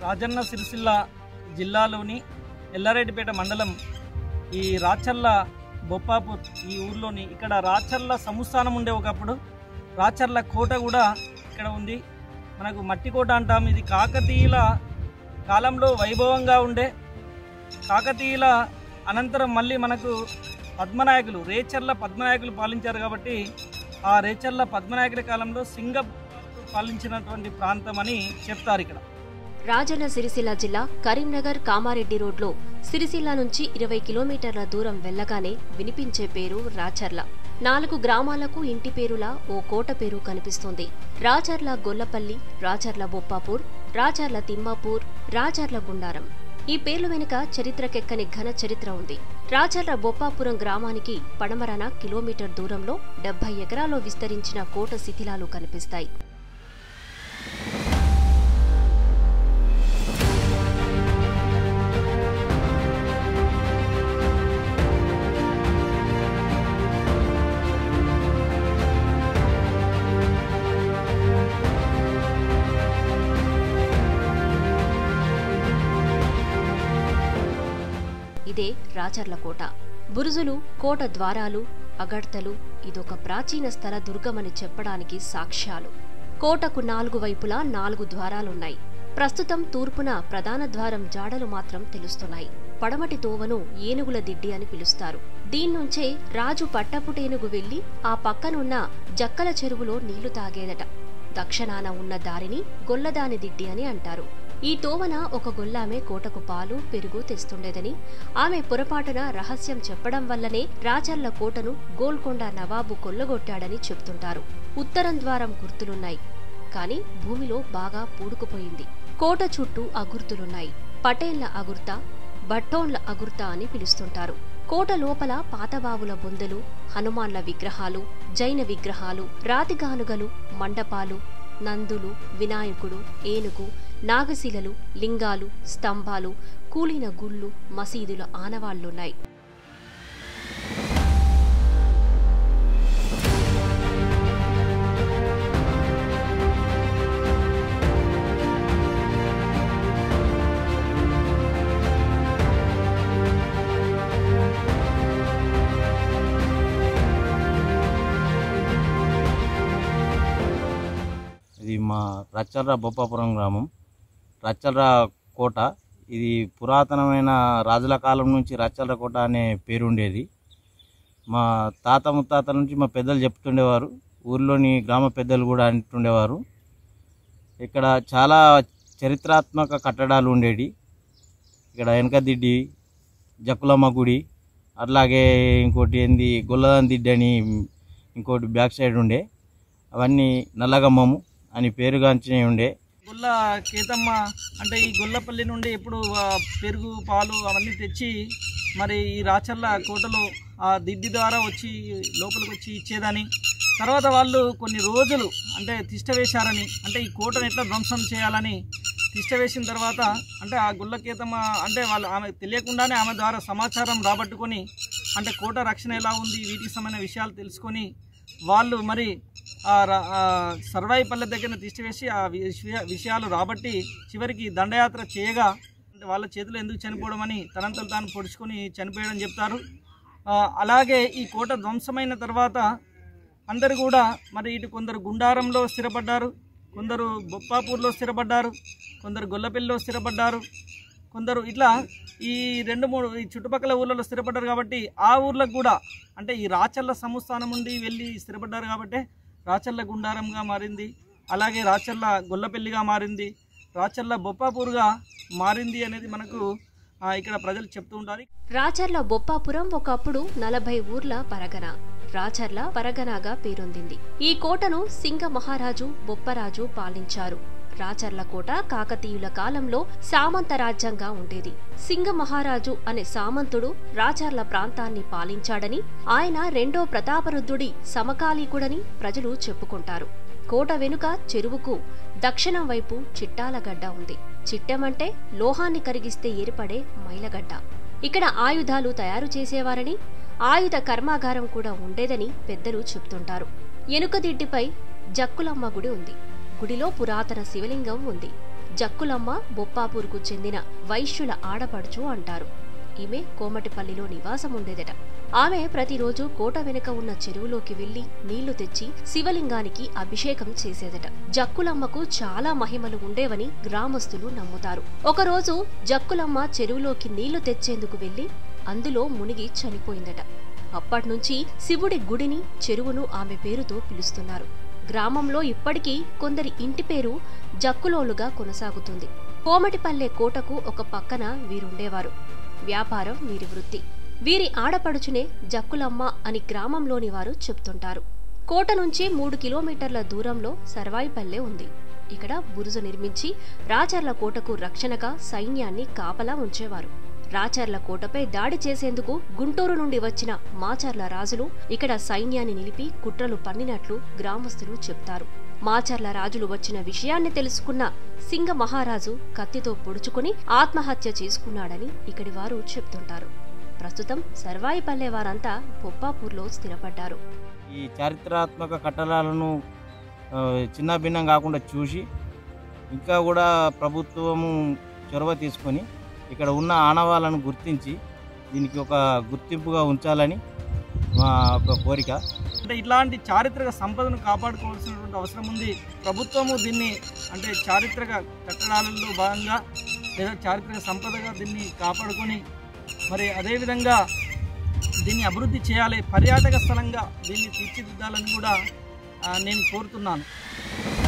రాజన్న సిరిసిల్ల జిల్లాలోని ఎల్లారెడ్డిపేట మండలం ఈ రాచర్ల బొప్పాపూర్ ఈ ఊర్లోని ఇక్కడ రాచర్ల సంస్థానం ఉండే ఒకప్పుడు రాచర్ల కోట కూడా ఇక్కడ ఉంది మనకు మట్టి కోట అంటాం ఇది కాకతీయుల కాలంలో వైభవంగా ఉండే కాకతీయుల అనంతరం మళ్ళీ మనకు పద్మనాయకులు రేచర్ల పద్మనాయకులు పాలించారు కాబట్టి ఆ రేచర్ల పద్మనాయకుల కాలంలో సింగ పాలించినటువంటి ప్రాంతం అని చెప్తారు ఇక్కడ రాజన్న సిరిసిల్ల జిల్లా కరీంనగర్ కామారెడ్డి రోడ్లో సిరిసిల్ల నుంచి ఇరవై కిలోమీటర్ల దూరం వెళ్ళగానే వినిపించే పేరు రాచర్ల నాలుగు గ్రామాలకు ఇంటి పేరులా ఓ కోట పేరు కనిపిస్తుంది రాచర్ల గొల్లపల్లి రాచర్ల బొప్పాపూర్ రాచర్ల తిమ్మాపూర్ రాచర్ల గుండారం ఈ పేర్ల వెనుక చరిత్రకెక్కని ఘన చరిత్ర ఉంది రాచర్ల బొప్పాపురం గ్రామానికి పడమరన కిలోమీటర్ దూరంలో డెబ్బై ఎకరాల్లో విస్తరించిన కోట శిథిలాలు కనిపిస్తాయి ఇదే రాచర్ల కోట బురుజులు కోట ద్వారాలు అగడ్తలు ఇదొక ప్రాచీన స్థల దుర్గమని చెప్పడానికి సాక్ష్యాలు కోటకు నాలుగు వైపులా నాలుగు ద్వారాలున్నాయి ప్రస్తుతం తూర్పున ప్రధాన ద్వారం జాడలు మాత్రం తెలుస్తున్నాయి పడమటి తోవను ఏనుగుల దిడ్డి అని పిలుస్తారు దీన్నుంచే రాజు పట్టపుటేనుగు వెళ్లి ఆ పక్కనున్న జక్కల చెరువులో నీళ్లు తాగేదట దక్షిణాన ఉన్న దారిని గొల్లదాని దిడ్డి అని అంటారు ఈ తోవన ఒక గొల్లామె కోటకు పాలు పెరుగు తెస్తుండేదని ఆమె పొరపాటున రహస్యం చెప్పడం వల్లనే రాచర్ల కోటను గోల్కొండ నవాబు కొల్లగొట్టాడని చెప్తుంటారు ఉత్తరం ద్వారం గుర్తులున్నాయి కాని భూమిలో బాగా పూడుకుపోయింది కోట చుట్టూ అగుర్తులున్నాయి పటేళ్ల అగుర్త బట్టోన్ల అగుర్త అని పిలుస్తుంటారు కోట లోపల పాతబావుల బొందెలు హనుమాన్ల విగ్రహాలు జైన విగ్రహాలు రాతిగానుగలు మండపాలు నందులు వినాయకుడు ఏనుగు నాగశిలలు లింగాలు స్తంభాలు కూలిన గుళ్ళు మసీదుల ఆనవాళ్లున్నాయి ఇది మా రచ్చర్ర బొప్పాపురం గ్రామం రచ్చర్ర కోట ఇది పురాతనమైన రాజుల కాలం నుంచి రచ్చర్ర కోట అనే పేరు ఉండేది మా తాత ముత్తాతల నుంచి మా పెద్దలు చెప్తుండేవారు ఊర్లోని గ్రామ పెద్దలు కూడా అంటుండేవారు ఇక్కడ చాలా చరిత్రాత్మక కట్టడాలు ఉండేవి ఇక్కడ వెనకదిడ్డి జక్కులమ్మ గుడి అట్లాగే ఇంకోటి ఏంది గొల్లదాని దిడ్డి అని ఇంకోటి బ్యాక్ సైడ్ ఉండే అవన్నీ నల్లగమ్మము అని పేరుగాంచినవి ఉండే గొల్ల కేతమ్మ అంటే ఈ గొల్లపల్లి నుండి ఎప్పుడు ఆ, పెరుగు పాలు అవన్నీ తెచ్చి మరి ఈ రాచర్ల కోటలో ఆ దిడ్డి ద్వారా వచ్చి లోపలికి వచ్చి ఇచ్చేదని తర్వాత వాళ్ళు కొన్ని రోజులు అంటే తిష్ట వేశారని అంటే ఈ కోటను ఎట్లా ధ్వంసం చేయాలని తిష్ట వేసిన తర్వాత అంటే ఆ గుల్లకేతమ్మ అంటే వాళ్ళు ఆమె తెలియకుండానే ఆమె ద్వారా సమాచారం రాబట్టుకొని అంటే కోట రక్షణ ఎలా ఉంది వీటికి సంబంధించిన విషయాలు తెలుసుకొని వాళ్ళు మరి ఆ ర- ఆ సర్వాయి పల్లె దగ్గర తీసివేసి ఆ విషయ- విషయాలు రాబట్టి చివరికి దండయాత్ర చేయగా అంటే వాళ్ళ చేతిలో ఎందుకు చనిపోవడం అని తనంతలు తాను పొడుచుకొని చనిపోయడం చెప్తారు ఆ, అలాగే ఈ కోట ధ్వంసమైన తర్వాత అందరు కూడా మరి ఇటు కొందరు గుండారంలో స్థిరపడ్డారు కొందరు బొప్పాపూర్లో స్థిరపడ్డారు కొందరు గొల్లపల్లిలో స్థిరపడ్డారు కొందరు ఇట్లా ఈ రెండు మూడు ఈ చుట్టుపక్కల ఊర్లలో స్థిరపడ్డారు కాబట్టి ఆ ఊర్లకు కూడా అంటే ఈ రాచర్ల సంస్థానం నుండి వెళ్ళి స్థిరపడ్డారు కాబట్టి రాచర్ల గుండారంగా మారింది అలాగే రాచర్ల గొల్లపల్లిగా మారింది రాచర్ల బొప్పాపూర్గా మారింది అనేది మనకు ఆ, ఇక్కడ ప్రజలు చెప్తూ ఉంటారు రాచర్ల బొప్పాపురం ఒకప్పుడు నలభై ఊర్ల పరగన రాచర్ల పరగనగా పేరొందింది ఈ కోటను సింగ మహారాజు బొప్పరాజు పాలించారు రాచర్ల కోట కాకతీయుల కాలంలో సామంత రాజ్యంగా ఉండేది సింగ మహారాజు అనే సామంతుడు రాచర్ల ప్రాంతాన్ని పాలించాడని ఆయన రెండో ప్రతాపరుద్ధుడి సమకాలీకుడని ప్రజలు చెప్పుకుంటారు కోట వెనుక చెరువుకు దక్షిణం వైపు చిట్టాలగడ్డ ఉంది చిట్టెమంటే లోహాన్ని కరిగిస్తే ఏర్పడే మైలగడ్డ ఇక్కడ ఆయుధాలు తయారు చేసేవారని ఆయుధ కర్మాగారం కూడా ఉండేదని పెద్దలు చెప్తుంటారు ఎనుకదిడ్డిపై జక్కులమ్మ గుడి ఉంది గుడిలో పురాతన శివలింగం ఉంది జక్కులమ్మ బొప్పాపూర్కు చెందిన వైశ్యుల ఆడపడుచు అంటారు ఈమె కోమటిపల్లిలో నివాసం ఉండేదట ఆమె ప్రతిరోజు కోట వెనుక ఉన్న చెరువులోకి వెళ్లి నీళ్లు తెచ్చి శివలింగానికి అభిషేకం చేసేదట జక్కులమ్మకు చాలా మహిమలు ఉండేవని గ్రామస్తులు నమ్ముతారు ఒకరోజు జక్కులమ్మ చెరువులోకి నీళ్లు తెచ్చేందుకు వెళ్లి అందులో మునిగి చనిపోయిందట అప్పట్నుంచి శివుడి గుడిని చెరువును ఆమె పేరుతో పిలుస్తున్నారు గ్రామంలో ఇప్పటికీ కొందరి ఇంటి పేరు జక్కులోలుగా కొనసాగుతుంది కోమటిపల్లె కోటకు ఒక పక్కన వీరుండేవారు వ్యాపారం వీరి వృత్తి వీరి ఆడపడుచునే జక్కులమ్మ అని గ్రామంలోని వారు చెప్తుంటారు కోట నుంచి మూడు కిలోమీటర్ల దూరంలో సర్వాయిపల్లె ఉంది ఇక్కడ బురుజు నిర్మించి రాచర్ల కోటకు రక్షణగా సైన్యాన్ని కాపలా ఉంచేవారు రాచర్ల కోటపై దాడి చేసేందుకు గుంటూరు నుండి వచ్చిన మాచర్ల రాజులు ఇక్కడ సైన్యాన్ని నిలిపి కుట్రలు పన్నినట్లు గ్రామస్తులు చెప్తారు మాచర్ల రాజులు వచ్చిన విషయాన్ని తెలుసుకున్న సింగ మహారాజు కత్తితో పొడుచుకుని ఆత్మహత్య చేసుకున్నాడని ఇక్కడి వారు చెప్తుంటారు ప్రస్తుతం సర్వాయిపల్లె వారంతా బొప్పాపూర్లో స్థిరపడ్డారు ఈ చారిత్రాత్మక కట్టడాలను ఆ, చిన్న భిన్నం కాకుండా చూసి ఇంకా కూడా ప్రభుత్వము చొరవ తీసుకొని ఇక్కడ ఉన్న ఆనవాళ్ళను గుర్తించి దీనికి ఒక గుర్తింపుగా ఉంచాలని మా ఒక కోరిక అంటే ఇట్లాంటి చారిత్రక సంపదను కాపాడుకోవాల్సినటువంటి అవసరం ఉంది ప్రభుత్వము దీన్ని అంటే చారిత్రక కట్టడాలలో భాగంగా లేదా చారిత్రక సంపదగా దీన్ని కాపాడుకొని మరి అదేవిధంగా దీన్ని అభివృద్ధి చేయాలి పర్యాటక స్థలంగా దీన్ని తీర్చిదిద్దాలని కూడా ఆ, నేను కోరుతున్నాను